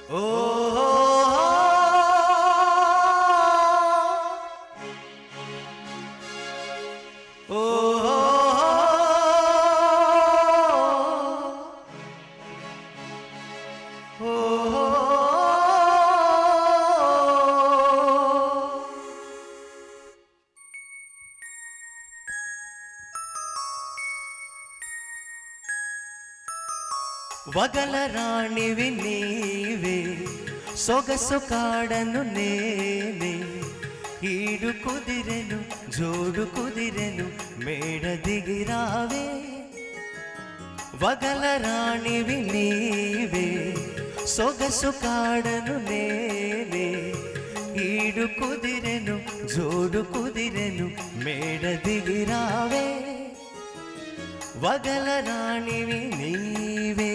వగల రాణివి నీవే సొగసు కాడను నేనే ఈడు కుదిరెను జోడు కుదిరెను మేడ దిగిరావే వగల రాణివి నీవే సొగసు కాడను నేనే ఈడు కుదిరెను జోడు కుదిరెను మేడ దిగిరావే వగల రాణివి నీవే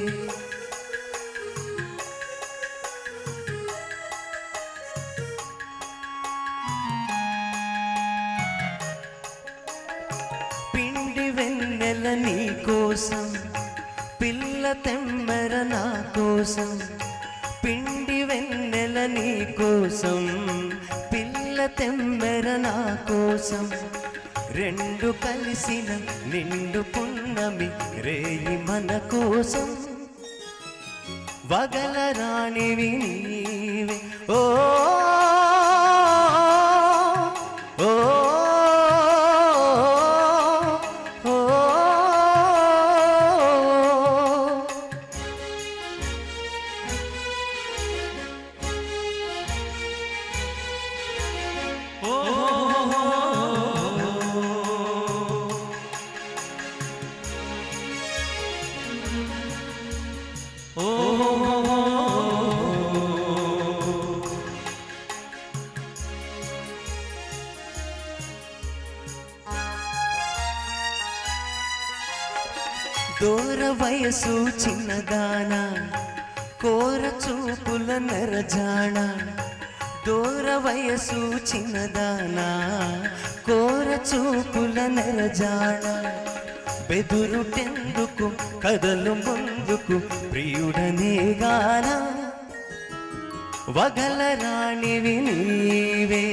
పిండి వెన్నెల నీ కోసం పిల్ల తెమ్మెర నా కోసం పిండి వెన్నెల నీ కోసం పిల్ల తెమ్మెర నా కోసం రెండు కలిసిన నిండు పున్నమి రేయి మన కోసం వగల రాణివి నీవే ఓ ఓ ఓ దూర వయసు చిన్నదాన కోర చూపుల నరజాణ దూర వయసు చిన్నదాన కోర చూపుల నరజాణ బెదురుటెందుకు కదలు ముందుకు ప్రియుడనే గాన వగల రాణివి నీవే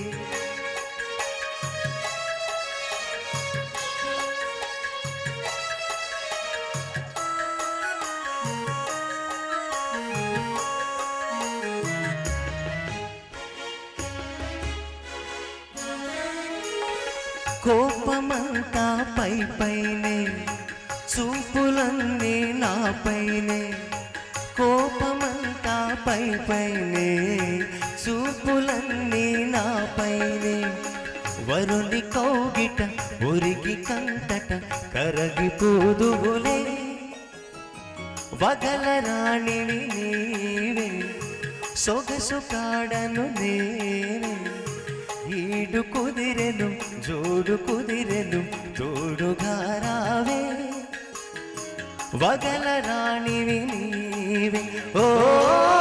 కోపమంతా పై పైనే చూపులన్నీ నా పైనే కోపమంతా పై పైనే చూపులన్నీ నా పైనే వరుని కౌగిట ఉరిగి కంటట కరగిపోదువులే వగల రాణివి నీవే సొగసు కాడను నేనే ఈడు కుదిరెను జోడు కుదిరెను తోడుగా రావే వగల రాణివి నీవే ఓ